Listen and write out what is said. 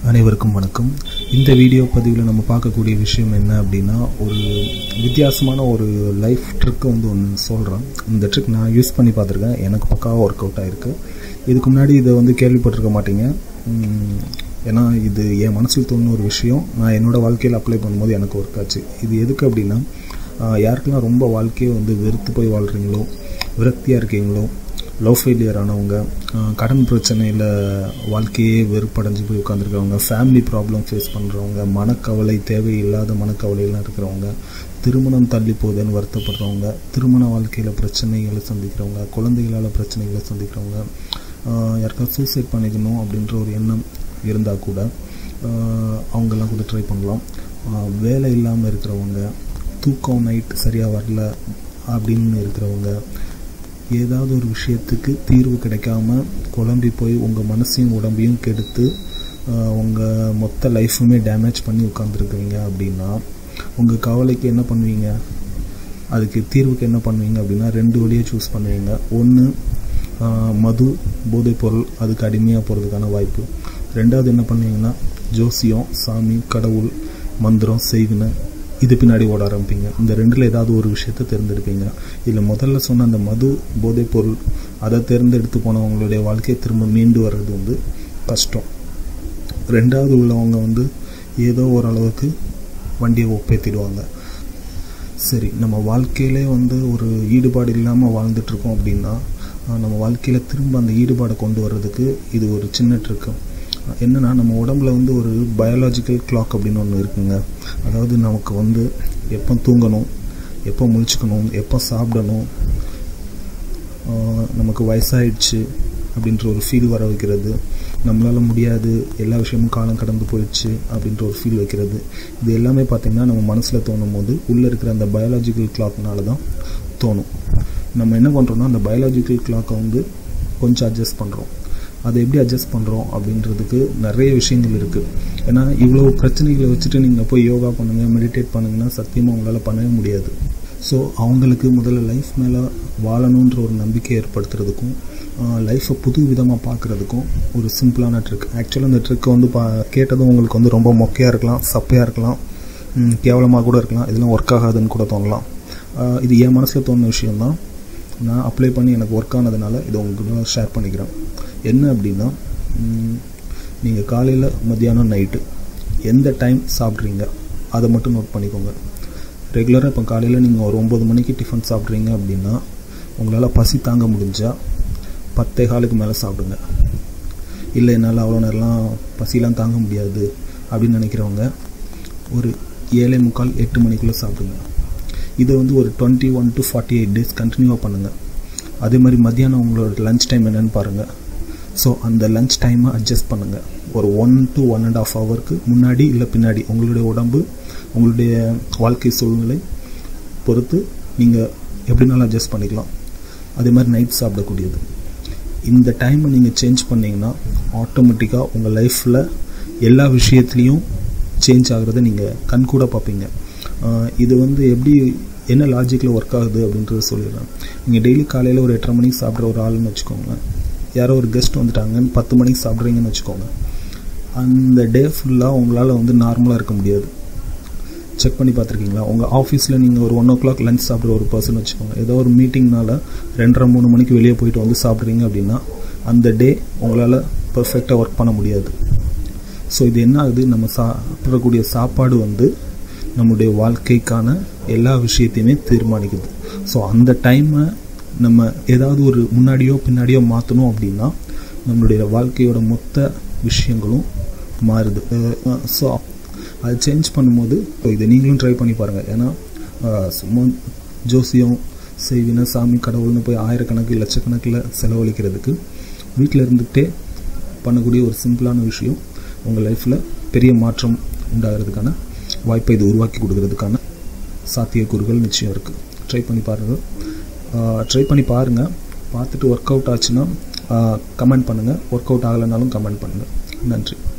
அனைவருக்கும் வணக்கம் இந்த வீடியோ பதிவில் நம்ம பார்க்கக்கூடிய விஷயம் என்ன அப்படின்னா ஒரு வித்தியாசமான ஒரு லைஃப் ட்ரிக்கை வந்து ஒன்று சொல்கிறேன் இந்த ட்ரிக் நான் யூஸ் பண்ணி பார்த்துருக்கேன் எனக்கு பக்காவாக ஒர்க் அவுட் ஆகிருக்கு இதுக்கு முன்னாடி இதை வந்து கேள்விப்பட்டிருக்க மாட்டீங்க உம், ஏன்னா இது என் மனசில் தோணுன ஒரு விஷயம் நான் என்னோடய வாழ்க்கையில் அப்ளை பண்ணும்போது எனக்கு ஒர்க் ஆச்சு இது எதுக்கு அப்படின்னா ஆஹ், யாருக்கெல்லாம் ரொம்ப வாழ்க்கையை வந்து வெறுத்து போய் வாழ்கிறீங்களோ விரக்தியாக இருக்கீங்களோ லவ் ஃபெயிலியர் ஆனவங்க ஆஹ் கடன் பிரச்சனையில் வாழ்க்கையே வெறுப்படைஞ்சு போய் உட்காந்துருக்கவங்க ஃபேமிலி ப்ராப்ளம் ஃபேஸ் பண்ணுறவங்க மனக்கவலை தேவையில்லாத மனக்கவலையெல்லாம் இருக்கிறவங்க திருமணம் தள்ளி போகுதுன்னு வருத்தப்படுறவங்க திருமண வாழ்க்கையில் பிரச்சனைகளை சந்திக்கிறவங்க குழந்தைகளால் பிரச்சனைகளை சந்திக்கிறவங்க ஆஹ் யாருக்காவது சூசைட் பண்ணிக்கணும் அப்படின்ற ஒரு எண்ணம் இருந்தால் கூட ஆஹ் அவங்கெல்லாம் கூட ட்ரை பண்ணலாம் ஆஹ் வேலை இல்லாமல் இருக்கிறவங்க தூக்கம் நைட் சரியாக வரல அப்படின்னு இருக்கிறவங்க ஏதாவது ஒரு விஷயத்துக்கு தீர்வு கிடைக்காம குழம்பி போய் உங்கள் மனசையும் உடம்பையும் கெடுத்து உங்கள் மொத்த லைஃபுமே டேமேஜ் பண்ணி உட்காந்துருக்குறீங்க அப்படின்னா உங்கள் கவலைக்கு என்ன பண்ணுவீங்க அதுக்கு தீர்வுக்கு என்ன பண்ணுவீங்க அப்படின்னா ரெண்டு வழியை சூஸ் பண்ணுவீங்க ஒன்று மது போதைப் பொருள் அதுக்கு அடிமையாக போகிறதுக்கான வாய்ப்பு ரெண்டாவது என்ன பண்ணுவீங்கன்னா ஜோசியம் சாமி கடவுள் மந்திரம் செய்வினை இது பின்னாடி ஓட ஆரம்பிப்பீங்க இந்த ரெண்டில் ஏதாவது ஒரு விஷயத்தை தேர்ந்தெடுப்பீங்க இதில் முதல்ல சொன்ன அந்த மது போதைப் பொருள் அதை தேர்ந்தெடுத்து போனவங்களுடைய வாழ்க்கையை திரும்ப மீண்டு வர்றது வந்து கஷ்டம் ரெண்டாவது உள்ளவங்க வந்து ஏதோ ஓரளவுக்கு வண்டியை ஒப்பேத்திடுவாங்க சரி நம்ம வாழ்க்கையிலே வந்து ஒரு ஈடுபாடு இல்லாமல் வாழ்ந்துட்டுருக்கோம் அப்படின்னா ஆஹ் நம்ம வாழ்க்கையில் திரும்ப அந்த ஈடுபாடை கொண்டு வர்றதுக்கு இது ஒரு சின்ன ட்ரிக்கு என்னென்னா நம்ம உடம்புல வந்து ஒரு பயாலாஜிக்கல் கிளாக் அப்படின்னு ஒன்று இருக்குங்க அதாவது நமக்கு வந்து எப்போ தூங்கணும் எப்போ முழிச்சுக்கணும் எப்போ சாப்பிடணும் ஆஹ் நமக்கு வயசாயிடுச்சு அப்படின்ற ஒரு ஃபீல் வர வைக்கிறது நம்மளால் முடியாது எல்லா விஷயமும் காலம் கடந்து போயிடுச்சு அப்படின்ற ஒரு ஃபீல் வைக்கிறது இது எல்லாமே பார்த்திங்கன்னா நம்ம மனசில் தோணும் போது உள்ளே இருக்கிற அந்த பயாலாஜிக்கல் கிளாக்னால தான் தோணும் நம்ம என்ன பண்ணுறோம்னா அந்த பயாலாஜிக்கல் கிளாக்கை வந்து கொஞ்சம் அட்ஜஸ்ட் பண்ணுறோம் அதை எப்படி அட்ஜஸ்ட் பண்ணுறோம் அப்படின்றதுக்கு நிறைய விஷயங்கள் இருக்குது ஏன்னா இவ்வளோ பிரச்சனைகளை வச்சுட்டு நீங்கள் போய் யோகா பண்ணுங்கள் மெடிடேட் பண்ணுங்கன்னா சத்தியமாக உங்களால் பண்ணவே முடியாது ஸோ அவங்களுக்கு முதல்ல லைஃப் மேலே வாழணுன்ற ஒரு நம்பிக்கை ஏற்படுத்துறதுக்கும் லைஃப்பை புது விதமாக பார்க்குறதுக்கும் ஒரு சிம்பிளான ட்ரிக் ஆக்சுவலாக இந்த ட்ரிக்கை வந்து பா கேட்டதும் உங்களுக்கு வந்து ரொம்ப மொக்கையாக இருக்கலாம் சப்பையாக இருக்கலாம் ம், கேவலமாக கூட இருக்கலாம் இதெல்லாம் ஒர்க் ஆகாதுன்னு கூட தோணலாம் ஆஹ் இது என் மனசில் தோணுன விஷயம்தான் நான் அப்ளை பண்ணி எனக்கு ஒர்க் ஆனதுனால இதை உங்ககிட்ட ஷேர் பண்ணிக்கிறேன் என்ன அப்படின்னா நீங்கள் காலையில் மத்தியானம் நைட்டு எந்த டைம் சாப்பிட்றீங்க அதை மட்டும் நோட் பண்ணிக்கோங்க ரெகுலராக இப்போ காலையில் நீங்கள் ஒரு ஒம்பது மணிக்கு டிஃபன் சாப்பிட்றீங்க அப்படின்னா உங்களால் பசி தாங்க முடிஞ்சால் பத்தே காலுக்கு மேலே சாப்பிடுங்க இல்லை என்னால் அவ்வளோ நேரம்லாம் பசிலாம் தாங்க முடியாது அப்படின்னு நினைக்கிறவங்க ஒரு ஏழே முக்கால் எட்டு மணிக்குள்ளே சாப்பிடுங்க இதை வந்து ஒரு twenty one to forty eight days கண்டினியூவாக பண்ணுங்கள் அதே மாதிரி மத்தியானம் உங்களோட லஞ்ச் டைம் என்னன்னு பாருங்கள் ஸோ அந்த லஞ்ச் டைமை அட்ஜஸ்ட் பண்ணுங்கள் ஒரு one to one and half ஹவருக்கு முன்னாடி இல்லை பின்னாடி உங்களுடைய உடம்பு உங்களுடைய வாழ்க்கை சூழ்நிலை பொறுத்து நீங்கள் எப்படினாலும் அட்ஜஸ்ட் பண்ணிக்கலாம் அதே மாதிரி நைட் சாப்பிடக்கூடியது இந்த டைமை நீங்கள் சேஞ்ச் பண்ணிங்கன்னா ஆட்டோமேட்டிக்காக உங்கள் லைஃப்பில் எல்லா விஷயத்துலேயும் சேஞ்ச் ஆகிறத நீங்கள் கண்கூட பார்ப்பீங்க ஆஹ் இது வந்து எப்படி என்ன லாஜிக்கில் ஒர்க் ஆகுது அப்படின்றத சொல்லிடுறேன் நீங்கள் டெய்லி காலையில் ஒரு எட்டரை மணிக்கு சாப்பிட்ற ஒரு ஆளுன்னு வச்சுக்கோங்களேன் யாரோ ஒரு கெஸ்ட் வந்துட்டாங்கன்னு பத்து மணிக்கு சாப்பிட்றீங்கன்னு வச்சுக்கோங்க அந்த டே ஃபுல்லாக உங்களால் வந்து நார்மலாக இருக்க முடியாது செக் பண்ணி பார்த்துருக்கீங்களா உங்கள் ஆஃபீஸில் நீங்கள் ஒரு ஒன் ஓ கிளாக் லஞ்ச் சாப்பிட்ற ஒரு பர்சன் வச்சுக்கோங்க ஏதோ ஒரு மீட்டிங்னால ரெண்டரை மூணு மணிக்கு வெளியே போயிட்டு வந்து சாப்பிட்றீங்க அப்படின்னா அந்த டே உங்களால் பர்ஃபெக்டாக ஒர்க் பண்ண முடியாது ஸோ இது என்ன ஆகுது நம்ம சாப்பிடக்கூடிய சாப்பாடு வந்து நம்முடைய வாழ்க்கைக்கான எல்லா விஷயத்தையுமே தீர்மானிக்குது ஸோ அந்த டைமை நம்ம ஏதாவது ஒரு முன்னாடியோ பின்னாடியோ மாற்றணும் அப்படின்னா நம்மளுடைய வாழ்க்கையோட மொத்த விஷயங்களும் மாறுது ஸோ அதை சேஞ்ச் பண்ணும்போது இப்போ இதை நீங்களும் ட்ரை பண்ணி பாருங்கள் ஏன்னா அஹ், சும்மா ஜோசியம் செய்வின சாமி கடவுள்னு போய் ஆயிரக்கணக்கு லட்சக்கணக்கில் செலவழிக்கிறதுக்கு வீட்டில் இருந்துகிட்டே பண்ணக்கூடிய ஒரு சிம்பிளான விஷயம் உங்கள் லைஃப்பில் பெரிய மாற்றம் உண்டாகிறதுக்கான வாய்ப்பை இது உருவாக்கி கொடுக்கறதுக்கான சாத்தியக்கூறுகள் நிச்சயம் இருக்குது ட்ரை பண்ணி பாருங்கள் ட்ரை பண்ணி பாருங்கள் பார்த்துட்டு ஒர்க் அவுட் ஆச்சுன்னா கமெண்ட் பண்ணுங்கள் ஒர்க் அவுட் ஆகலைனாலும் கமெண்ட் பண்ணுங்கள் நன்றி